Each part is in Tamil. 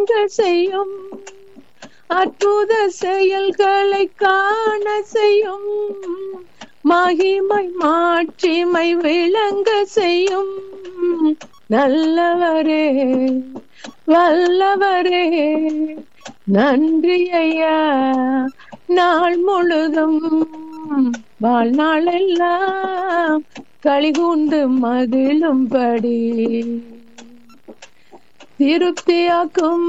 விளங்க செய்யும் அற்புத செயல்களை காண செய்யும் மகிமை மாட்சிமை விளங்க செய்யும் நல்லவரே வல்லவரே நன்றி ஐயா நாள் முழுதும் வாழ்நாளெல்லாம் களிகூண்டு மகிழும்படி திருப்தியாக்கும்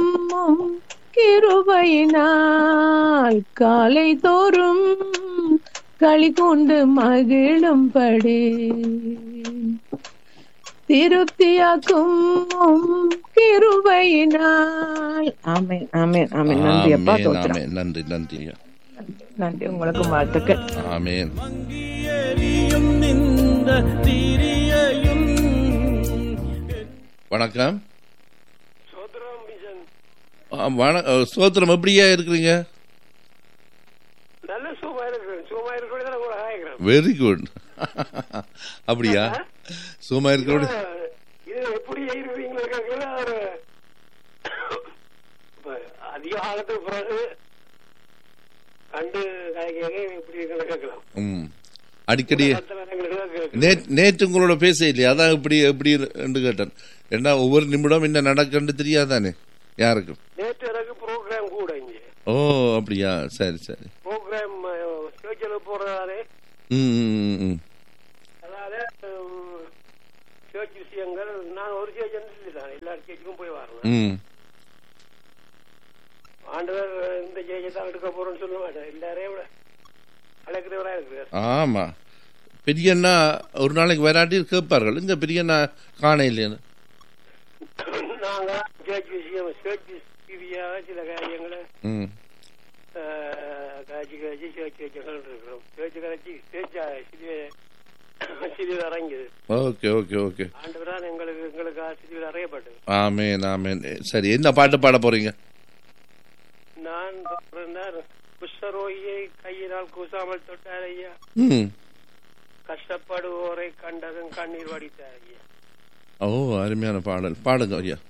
கிருபையினால் காலை தோறும் களிகூண்டு மகிழும்படி திருப்தியாக்கும் கிருபையினால் ஆமென் ஆமென் ஆமென் நன்றி அப்பா ஆமென், தோத்திரம் ஆமென். நன்றி நன்றி ஐயா. நன்றி உங்களுக்கு வாழ்த்துக்கள் ஆமென் மங்கியெறியும் இந்த திரியையும் வணக்கம் சோதரம் மிஷன் ஆ, வண- அ, ஸ்தோத்திரம் எப்படியா இருக்கிறீங்க நல்ல சுகமா இருக்கிறேன் சுகமா இருக்கிறது நான் கூட ஆகிறேன் வெரி குட் அப்படியா சும்மா இருக்க இது எப்படி இருப்பீங்களா கேட்கல ஒரு இப்ப அதிக காலத்துக்கு பிறகு கண்டு கலைக்க எப்படி இருக்கிறத கேட்கலாம் ம் அடிக்கடி மத்த நேரங்களுக்கு தான் கேட்கலாம். நே- நேற்று உங்களோட பேச இல்லையா அதான் இப்படி எப்படி என்று கேட்டேன் ஏன்னா ஒவ்வொரு நிமிடம் என்ன நடக்குன்னு தெரியாதானே யாருக்கும் நேற்று எனக்கு ப்ரோக்ராம் கூட இங்க ஓ அப்படியா சரி சரி ப்ரோக்ராம் சேர்ச்சில் போறதாலே ம் ம், ம், ம் அதாவது சேர்ச் விஷயங்கள் நான் ஒரு சேர்ச் தான் எல்லா சேர்ச்சுக்கும் போய் வரணும் ம் ஆண்டவர் இந்த சேர்ச்சை தான் எடுக்க போறோம்னு சொல்ல மாட்டேன் எல்லாரையும் விட அழைக்கிறவரா இருக்கிறார் ஆமா பெரியண்ணா ஒரு நாளைக்கு வராட்டி கேட்பார்கள் இந்த பெரியண்ணா காண இல்லைன்னு நாங்க சேர்ச் விஷயம் சேர்ச் ரீதியாக சில காரியங்களை ம் அஹ், காய்ச்சி காய்ச்சி சேர்ச்சி வச்சுகள் இருக்கிறோம் சேர்ச்சி காய்ச்சி சேர்ச்சா சிறிய சிறிது இறங்கியது ஓகே ஓகே ஓகே ஆண்டவரான் எங்களுக்கு எங்களுக்கு சிறிது அறையப்பட்டது ஆமேன் ஆமேன் சரி என்ன பாட்டு பாட போறீங்க நான் பிறந்தார் குஷ்டரோகியை கையினால் கூசாமல் தொட்டார் ஐயா ம் கஷ்டப்படுவோரை கண்டதும் கண்ணீர் வடித்தார் ஐயா ஓ அருமையான பாடல் பாடுங்க ஐயா